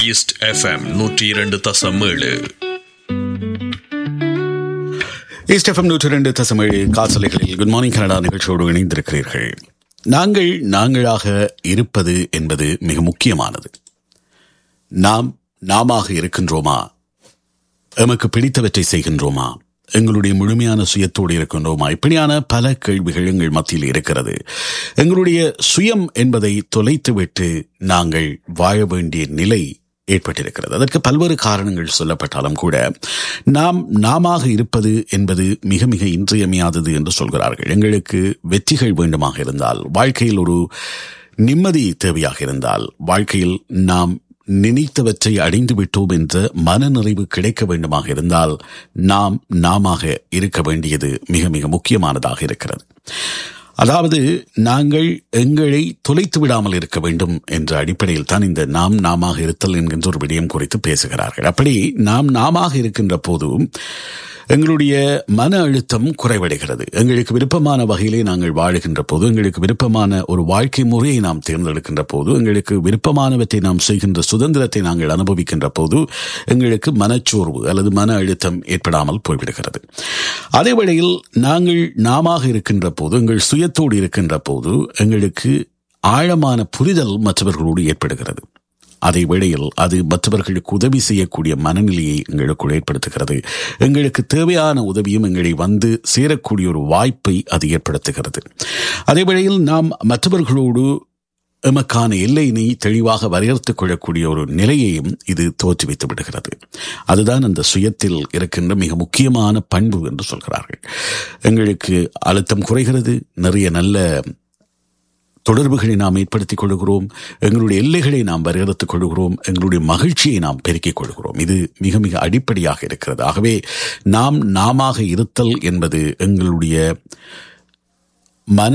east FM நூற்றி இரண்டு தசம் ஏழு ஈஸ்ட் எஃப்எம் நூற்றி ரெண்டு தசமேழு காசலைகளில் குட் மார்னிங் கனடா நிகழ்ச்சியோடு இணைந்திருக்கிறீர்கள் நாங்கள் நாங்களாக இருப்பது என்பது மிக முக்கியமானது நாம் நாம இருக்கின்றோமா எமக்கு பிடித்தவற்றை செய்கின்றோமா எங்களுடைய முழுமையான சுயத்தோடு இருக்கின்றோமா இப்படியான பல கேள்விகள் எங்கள் மத்தியில் இருக்கிறது எங்களுடைய சுயம் என்பதை தொலைத்துவிட்டு நாங்கள் வாழ வேண்டிய நிலை ஏற்பட்டிருக்கிறது அதற்கு பல்வேறு காரணங்கள் சொல்லப்பட்டாலும் கூட நாம் நாம இருப்பது என்பது மிக மிக இன்றியமையாதது என்று சொல்கிறார்கள் எங்களுக்கு வெற்றிகள் வேண்டுமாக இருந்தால் வாழ்க்கையில் ஒரு நிம்மதி தேவையாக இருந்தால் வாழ்க்கையில் நாம் நினைத்தவற்றை அடைந்து விட்டோம் என்ற மனநிறைவு கிடைக்க வேண்டுமாக இருந்தால் நாம் நாம இருக்க வேண்டியது மிக மிக முக்கியமானதாக இருக்கிறது அதாவது நாங்கள் எங்களை தொலைத்து விடாமல் இருக்க வேண்டும் என்ற அடிப்படையில் தான் இந்த நாம் நாம இருத்தல் என்கின்ற ஒரு விடயம் குறித்து பேசுகிறார்கள் அப்படி நாம் நாம இருக்கின்ற போதும் எங்களுடைய மன அழுத்தம் குறைவடைகிறது எங்களுக்கு விருப்பமான வகையிலே நாங்கள் வாழுகின்ற போது எங்களுக்கு விருப்பமான ஒரு வாழ்க்கை முறையை நாம் தேர்ந்தெடுக்கின்ற போது எங்களுக்கு விருப்பமானவற்றை நாம் செய்கின்ற சுதந்திரத்தை நாங்கள் அனுபவிக்கின்ற போது எங்களுக்கு மனச்சோர்வு அல்லது மன அழுத்தம் ஏற்படாமல் போய்விடுகிறது அதே வேளையில் நாங்கள் நாம இருக்கின்ற போது எங்கள் சுயத்தோடு இருக்கின்ற போது எங்களுக்கு ஆழமான புரிதல் மற்றவர்களோடு ஏற்படுகிறது அதே வேளையில் அது மற்றவர்களுக்கு உதவி செய்யக்கூடிய மனநிலையை எங்களுக்குள் ஏற்படுத்துகிறது எங்களுக்கு தேவையான உதவியும் எங்களை வந்து சேரக்கூடிய ஒரு வாய்ப்பை அது ஏற்படுத்துகிறது அதே வேளையில் நாம் மற்றவர்களோடு எமக்கான எல்லையினை தெளிவாக வரையறுத்துக் கொள்ளக்கூடிய ஒரு நிலையையும் இது தோற்றுவித்து விடுகிறது அதுதான் அந்த சுயத்தில் இருக்கின்ற மிக முக்கியமான பண்பு என்று சொல்கிறார்கள் எங்களுக்கு அழுத்தம் குறைகிறது நிறைய நல்ல தொடர்புகளை நாம் ஏற்படுத்திக் கொள்கிறோம் எங்களுடைய எல்லைகளை நாம் வரையறுத்துக் கொள்கிறோம் எங்களுடைய மகிழ்ச்சியை நாம் பெருக்கிக் கொள்கிறோம் இது மிக மிக அடிப்படையாக இருக்கிறது ஆகவே நாம் நாம இருத்தல் என்பது எங்களுடைய மன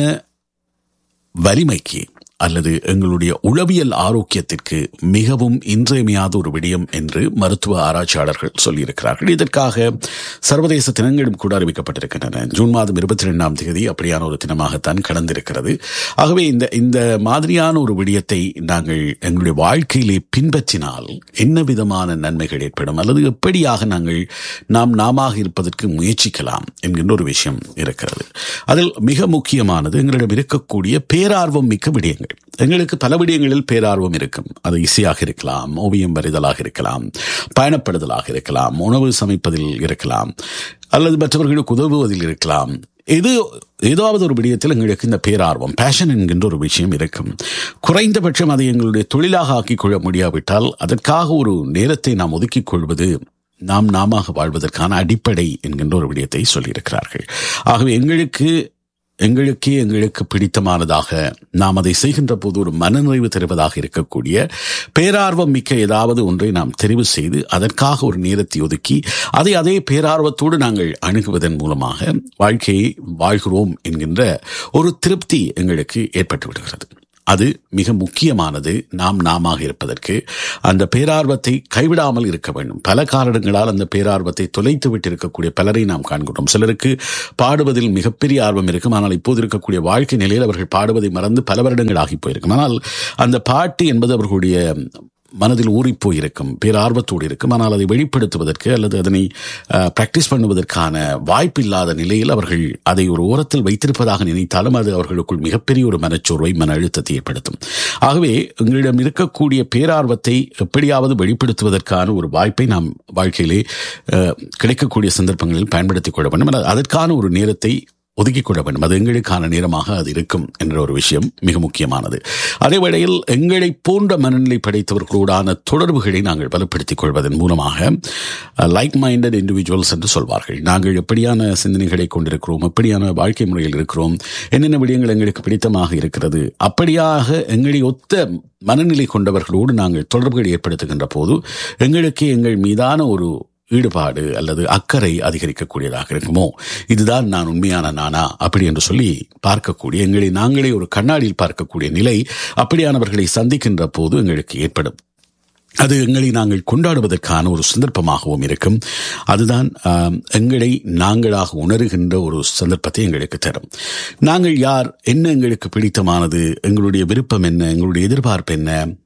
வலிமைக்கு அல்லது எங்களுடைய உளவியல் ஆரோக்கியத்திற்கு மிகவும் இன்றியமையாத ஒரு விடயம் என்று மருத்துவ ஆராய்ச்சியாளர்கள் சொல்லியிருக்கிறார்கள் இதற்காக சர்வதேச தினங்களும் கூட அறிவிக்கப்பட்டிருக்கின்றன ஜூன் மாதம் இருபத்தி ரெண்டாம் தேதி அப்படியான ஒரு தினமாகத்தான் கடந்திருக்கிறது ஆகவே இந்த இந்த மாதிரியான ஒரு விடயத்தை நாங்கள் எங்களுடைய வாழ்க்கையிலே பின்பற்றினால் என்ன விதமான நன்மைகள் ஏற்படும் அல்லது எப்படியாக நாங்கள் நாம் நாம இருப்பதற்கு முயற்சிக்கலாம் என்கின்ற ஒரு விஷயம் இருக்கிறது அதில் மிக முக்கியமானது எங்களிடம் இருக்கக்கூடிய பேரார்வம் மிக்க விடயங்கள் எங்களுக்கு பல விடயங்களில் பேரார்வம் இருக்கும் அது இசையாக இருக்கலாம் ஓவியம் வரைதலாக இருக்கலாம் பயணப்படுதலாக இருக்கலாம் உணவு சமைப்பதில் இருக்கலாம் அல்லது மற்றவர்களுக்கு உதவுவதில் இருக்கலாம் இது ஏதாவது ஒரு விடயத்தில் எங்களுக்கு இந்த பேரார்வம் பேஷன் என்கின்ற ஒரு விஷயம் இருக்கும் குறைந்தபட்சம் அதை எங்களுடைய தொழிலாக ஆக்கிக் கொள்ள முடியாவிட்டால் அதற்காக ஒரு நேரத்தை நாம் ஒதுக்கிக் கொள்வது நாம் நாம வாழ்வதற்கான அடிப்படை என்கின்ற ஒரு விடயத்தை சொல்லியிருக்கிறார்கள் ஆகவே எங்களுக்கு எங்களுக்கே எங்களுக்கு பிடித்தமானதாக நாம் அதை செய்கின்ற போது ஒரு மனநிறைவு தருவதாக இருக்கக்கூடிய பேரார்வம் மிக்க ஏதாவது ஒன்றை நாம் தெரிவு செய்து அதற்காக ஒரு நேரத்தை ஒதுக்கி அதை அதே பேரார்வத்தோடு நாங்கள் அணுகுவதன் மூலமாக வாழ்க்கையை வாழ்கிறோம் என்கின்ற ஒரு திருப்தி எங்களுக்கு ஏற்பட்டு விடுகிறது அது மிக முக்கியமானது நாம் நாம இருப்பதற்கு அந்த பேரார்வத்தை கைவிடாமல் இருக்க வேண்டும் பல காரணங்களால் அந்த பேரார்வத்தை தொலைத்து விட்டு இருக்கக்கூடிய பலரை நாம் காண்கிறோம் சிலருக்கு பாடுவதில் மிகப்பெரிய ஆர்வம் இருக்கும் ஆனால் இப்போது இருக்கக்கூடிய வாழ்க்கை நிலையில் அவர்கள் பாடுவதை மறந்து பல வருடங்கள் ஆகி போயிருக்கும் ஆனால் அந்த பாட்டு என்பது அவர்களுடைய மனதில் ஊறிப்போய் இருக்கும் பேரார்வத்தோடு இருக்கும் ஆனால் அதை வெளிப்படுத்துவதற்கு அல்லது அதனை பிராக்டிஸ் பண்ணுவதற்கான வாய்ப்பு இல்லாத நிலையில் அவர்கள் அதை ஒரு ஓரத்தில் வைத்திருப்பதாக நினைத்தாலும் அது அவர்களுக்குள் மிகப்பெரிய ஒரு மனச்சோர்வை மன அழுத்தத்தை ஏற்படுத்தும் ஆகவே எங்களிடம் இருக்கக்கூடிய பேரார்வத்தை எப்படியாவது வெளிப்படுத்துவதற்கான ஒரு வாய்ப்பை நாம் வாழ்க்கையிலே கிடைக்கக்கூடிய சந்தர்ப்பங்களில் பயன்படுத்திக் கொள்ள வேண்டும் அதற்கான ஒரு நேரத்தை ஒதுக்கிக் கொள்ள வேண்டும் அது எங்களுக்கான நேரமாக அது இருக்கும் என்ற ஒரு விஷயம் மிக முக்கியமானது அதே வேளையில் எங்களை போன்ற மனநிலை படைத்தவர்களோடான தொடர்புகளை நாங்கள் பலப்படுத்திக் கொள்வதன் மூலமாக லைக் மைண்டட் இண்டிவிஜுவல்ஸ் என்று சொல்வார்கள் நாங்கள் எப்படியான சிந்தனைகளை கொண்டிருக்கிறோம் எப்படியான வாழ்க்கை முறையில் இருக்கிறோம் என்னென்ன விடயங்கள் எங்களுக்கு பிடித்தமாக இருக்கிறது அப்படியாக எங்களை ஒத்த மனநிலை கொண்டவர்களோடு நாங்கள் தொடர்புகளை ஏற்படுத்துகின்ற போது எங்களுக்கு எங்கள் மீதான ஒரு ஈடுபாடு அல்லது அக்கறை அதிகரிக்கக்கூடியதாக இருக்குமோ இதுதான் நான் உண்மையான நானா அப்படி என்று சொல்லி பார்க்கக்கூடிய எங்களை நாங்களே ஒரு கண்ணாடியில் பார்க்கக்கூடிய நிலை அப்படியானவர்களை சந்திக்கின்ற போது எங்களுக்கு ஏற்படும் அது எங்களை நாங்கள் கொண்டாடுவதற்கான ஒரு சந்தர்ப்பமாகவும் இருக்கும் அதுதான் எங்களை நாங்களாக உணர்கின்ற ஒரு சந்தர்ப்பத்தை எங்களுக்கு தரும் நாங்கள் யார் என்ன எங்களுக்கு பிடித்தமானது எங்களுடைய விருப்பம் என்ன எங்களுடைய எதிர்பார்ப்பு என்ன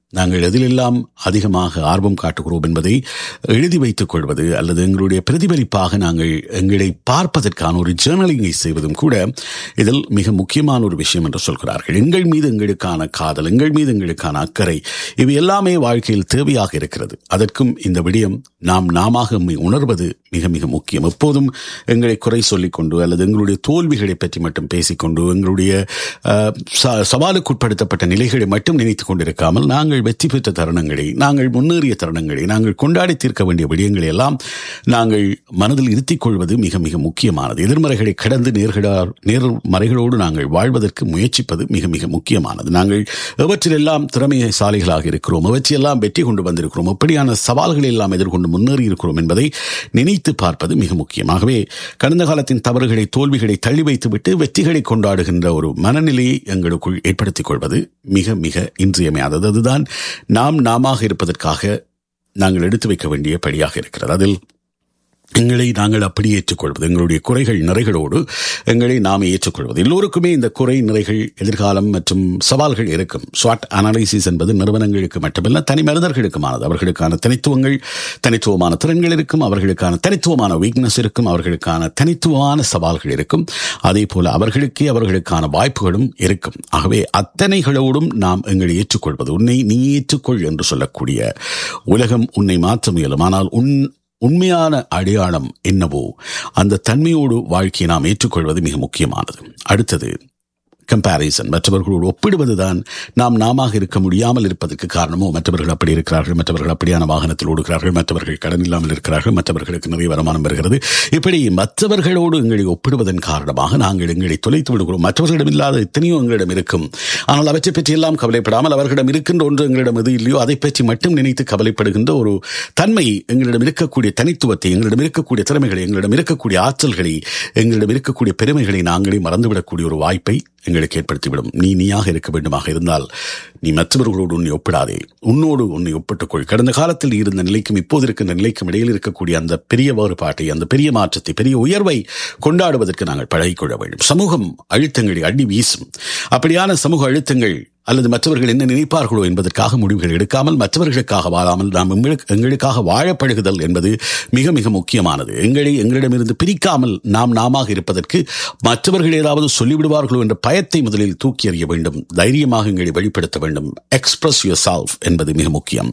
நாங்கள் எதிலெல்லாம் அதிகமாக ஆர்வம் காட்டுகிறோம் என்பதை எழுதி வைத்துக் கொள்வது அல்லது எங்களுடைய பிரதிபலிப்பாக நாங்கள் எங்களை பார்ப்பதற்கான ஒரு ஜேர்னலிங்கை செய்வதும் கூட இதில் மிக முக்கியமான ஒரு விஷயம் என்று சொல்கிறார்கள் எங்கள் மீது எங்களுக்கான காதல் எங்கள் மீது எங்களுக்கான அக்கறை இவை எல்லாமே வாழ்க்கையில் தேவையாக இருக்கிறது அதற்கும் இந்த விடயம் நாம் நாம நம்மை உணர்வது மிக மிக முக்கியம் எப்போதும் எங்களை குறை சொல்லிக்கொண்டு அல்லது எங்களுடைய தோல்விகளை பற்றி மட்டும் பேசிக்கொண்டு எங்களுடைய அஹ், ச- சவாலுக்குட்படுத்தப்பட்ட நிலைகளை மட்டும் நினைத்துக் கொண்டிருக்காமல் நாங்கள் வெற்றி பெற்ற தருணங்களை நாங்கள் முன்னேறிய தருணங்களை நாங்கள் கொண்டாடி தீர்க்க வேண்டிய விடயங்களை எல்லாம் நாங்கள் மனதில் இருத்திக் கொள்வது மிக மிக முக்கியமானது எதிர்மறைகளை கடந்து நேர்கடார் நேர்மறைகளோடு நாங்கள் வாழ்வதற்கு முயற்சிப்பது மிக மிக முக்கியமானது நாங்கள் எவற்றிலெல்லாம் திறமைசாலிகளாக இருக்கிறோம் எவற்றையெல்லாம் வெற்றி கொண்டு வந்திருக்கிறோம் எப்படியான சவால்களை எல்லாம் எதிர்கொண்டு முன்னேறி இருக்கிறோம் என்பதை நினைத்து பார்ப்பது மிக முக்கியமாகவே கடந்த காலத்தின் தவறுகளை தோல்விகளை தள்ளி வைத்துவிட்டு வெற்றிகளை கொண்டாடுகின்ற ஒரு மனநிலையை எங்களுக்குள் ஏற்படுத்திக் கொள்வது மிக மிக இன்றியமையாதது அதுதான் நாம் நாமாக இருப்பதற்காக நாங்கள் எடுத்து வைக்க வேண்டிய படியாக இருக்கிறது அதில் எங்களை நாங்கள் அப்படி ஏற்றுக்கொள்வது எங்களுடைய குறைகள் நிறைகளோடு எங்களை நாம் ஏற்றுக்கொள்வது எல்லோருக்குமே இந்த குறை நிறைகள் எதிர்காலம் மற்றும் சவால்கள் இருக்கும் ஸ்வாட் அனாலிசிஸ் என்பது நிறுவனங்களுக்கு மட்டுமல்ல தனி மனிதர்களுக்குமானது அவர்களுக்கான தனித்துவங்கள் தனித்துவமான திறன்கள் இருக்கும் அவர்களுக்கான தனித்துவமான வீக்னஸ் இருக்கும் அவர்களுக்கான தனித்துவமான சவால்கள் இருக்கும் அதே போல அவர்களுக்கே அவர்களுக்கான வாய்ப்புகளும் இருக்கும் ஆகவே அத்தனைகளோடும் நாம் எங்களை ஏற்றுக்கொள்வது உன்னை நீ ஏற்றுக்கொள் என்று சொல்லக்கூடிய உலகம் உன்னை மாற்ற முயலும் ஆனால் உன் உண்மையான அடையாளம் என்னவோ அந்த தன்மையோடு வாழ்க்கையை நாம் ஏற்றுக்கொள்வது மிக முக்கியமானது அடுத்தது கம்பாரிசன் மற்றவர்களோடு ஒப்பிடுவதுதான் நாம் நாம இருக்க முடியாமல் இருப்பதற்கு காரணமோ மற்றவர்கள் அப்படி இருக்கிறார்கள் மற்றவர்கள் அப்படியான வாகனத்தில் ஓடுகிறார்கள் மற்றவர்கள் கடன் இல்லாமல் இருக்கிறார்கள் மற்றவர்களுக்கு நிறைய வருமானம் வருகிறது இப்படி மற்றவர்களோடு எங்களை ஒப்பிடுவதன் காரணமாக நாங்கள் எங்களை தொலைத்து விடுகிறோம் மற்றவர்களிடம் இல்லாத எத்தனையோ எங்களிடம் இருக்கும் ஆனால் அவற்றை பற்றி எல்லாம் கவலைப்படாமல் அவர்களிடம் இருக்கின்ற ஒன்று எங்களிடம் எது இல்லையோ அதை பற்றி மட்டும் நினைத்து கவலைப்படுகின்ற ஒரு தன்மை எங்களிடம் இருக்கக்கூடிய தனித்துவத்தை எங்களிடம் இருக்கக்கூடிய திறமைகளை எங்களிடம் இருக்கக்கூடிய ஆற்றல்களை எங்களிடம் இருக்கக்கூடிய பெருமைகளை நாங்களே மறந்துவிடக்கூடிய ஒரு வாய்ப்பை எங்களுக்கு ஏற்படுத்திவிடும் நீ நீயாக இருக்க வேண்டுமாக இருந்தால் நீ மற்றவர்களோடு உன்னை ஒப்பிடாதே உன்னோடு உன்னை ஒப்பிட்டுக்கொள் கடந்த காலத்தில் இருந்த நிலைக்கும் இப்போது இருக்கின்ற நிலைக்கும் இடையில் இருக்கக்கூடிய அந்த பெரிய வேறுபாட்டை அந்த பெரிய மாற்றத்தை பெரிய உயர்வை கொண்டாடுவதற்கு நாங்கள் பழகிக்கொள்ள வேண்டும் சமூகம் அழுத்தங்களை அடி வீசும் அப்படியான சமூக அழுத்தங்கள் அல்லது மற்றவர்கள் என்ன நினைப்பார்களோ என்பதற்காக முடிவுகள் எடுக்காமல் மற்றவர்களுக்காக வாழாமல் நாம் எங்களுக்கு- எங்களுக்காக வாழப்படுகுதல் என்பது மிக மிக முக்கியமானது எங்களை எங்களிடமிருந்து பிரிக்காமல் நாம் நாமாக இருப்பதற்கு மற்றவர்கள் ஏதாவது சொல்லிவிடுவார்களோ என்ற பயத்தை முதலில் தூக்கி எறிய வேண்டும் தைரியமாக எங்களை வெளிப்படுத்த வேண்டும் எக்ஸ்பிரஸ் யுவர் செல்ஃப் என்பது மிக முக்கியம்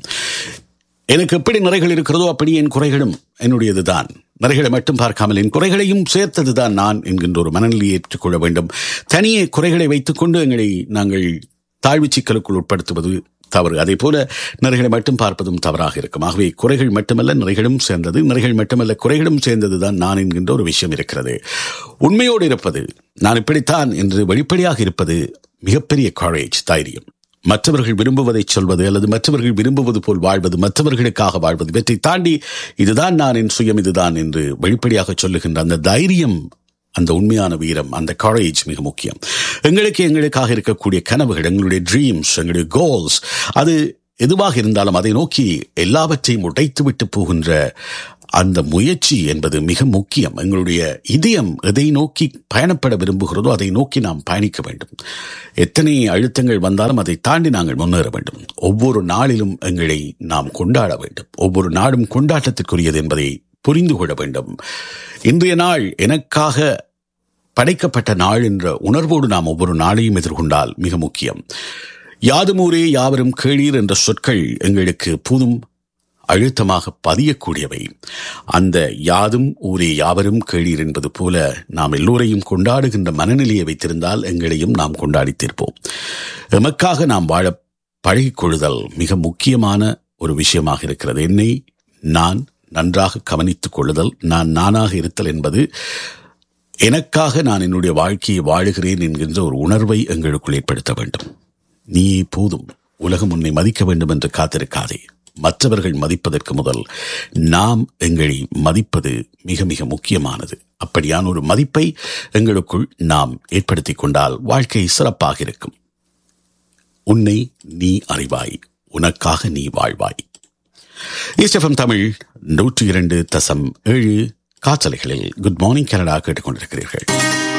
எனக்கு எப்படி நிறைகள் இருக்கிறதோ அப்படி என் குறைகளும் என்னுடையதுதான் நிறைகளை மட்டும் பார்க்காமல் என் குறைகளையும் சேர்த்ததுதான் நான் என்கின்ற ஒரு மனநிலையை ஏற்றுக்கொள்ள வேண்டும் தனியே குறைகளை வைத்துக்கொண்டு எங்களை நாங்கள் தாழ்வு சிக்கலுக்குள் உட்படுத்துவது தவறு அதே போல நிறைகளை மட்டும் பார்ப்பதும் தவறாக இருக்கும் ஆகவே குறைகள் மட்டுமல்ல நிறைகளும் சேர்ந்தது நிறைகள் மட்டுமல்ல குறைகளும் சேர்ந்ததுதான் நான் என்கின்ற ஒரு விஷயம் இருக்கிறது உண்மையோடு இருப்பது நான் இப்படித்தான் என்று வெளிப்படையாக இருப்பது மிகப்பெரிய காலேஜ் தைரியம் மற்றவர்கள் விரும்புவதை சொல்வது அல்லது மற்றவர்கள் விரும்புவது போல் வாழ்வது மற்றவர்களுக்காக வாழ்வது இவற்றை தாண்டி இதுதான் நான் என் சுயம் இதுதான் என்று வெளிப்படையாக சொல்லுகின்ற அந்த தைரியம் அந்த உண்மையான வீரம் அந்த கரேஜ் மிக முக்கியம் எங்களுக்கு எங்களுக்காக இருக்கக்கூடிய கனவுகள் எங்களுடைய ட்ரீம்ஸ் எங்களுடைய கோல்ஸ் அது எதுவாக இருந்தாலும் அதை நோக்கி எல்லாவற்றையும் உடைத்துவிட்டு போகின்ற அந்த முயற்சி என்பது மிக முக்கியம் எங்களுடைய இதயம் எதை நோக்கி பயணப்பட விரும்புகிறதோ அதை நோக்கி நாம் பயணிக்க வேண்டும் எத்தனை அழுத்தங்கள் வந்தாலும் அதை தாண்டி நாங்கள் முன்னேற வேண்டும் ஒவ்வொரு நாளிலும் எங்களை நாம் கொண்டாட வேண்டும் ஒவ்வொரு நாடும் கொண்டாட்டத்திற்குரியது என்பதை புரிந்து கொள்ள வேண்டும் இன்றைய நாள் எனக்காக படைக்கப்பட்ட நாள் என்ற உணர்வோடு நாம் ஒவ்வொரு நாளையும் எதிர்கொண்டால் மிக முக்கியம் யாதுமூரே யாவரும் கேளீர் என்ற சொற்கள் எங்களுக்கு புதும் அழுத்தமாக பதியக்கூடியவை அந்த யாதும் ஊரே யாவரும் கேளீர் என்பது போல நாம் எல்லோரையும் கொண்டாடுகின்ற மனநிலையை வைத்திருந்தால் எங்களையும் நாம் கொண்டாடி தீர்ப்போம் எமக்காக நாம் வாழ பழகிக் கொள்ளுதல் மிக முக்கியமான ஒரு விஷயமாக இருக்கிறது என்னை நான் நன்றாக கவனித்துக் கொள்ளுதல் நான் நானாக இருத்தல் என்பது எனக்காக நான் என்னுடைய வாழ்க்கையை வாழுகிறேன் என்கின்ற ஒரு உணர்வை எங்களுக்குள் ஏற்படுத்த வேண்டும் நீ போதும் உலகம் உன்னை மதிக்க வேண்டும் என்று காத்திருக்காதே மற்றவர்கள் மதிப்பதற்கு முதல் நாம் எங்களை மதிப்பது மிக மிக முக்கியமானது அப்படியான ஒரு மதிப்பை எங்களுக்குள் நாம் ஏற்படுத்திக் கொண்டால் வாழ்க்கை சிறப்பாக இருக்கும் உன்னை நீ அறிவாய் உனக்காக நீ வாழ்வாய் ஈஸ்டெஃபம் தமிழ் நூற்றி இரண்டு தசம் ஏழு காற்றலைகளில் குட் மார்னிங் கனடா கேட்டுக்கொண்டிருக்கிறீர்கள்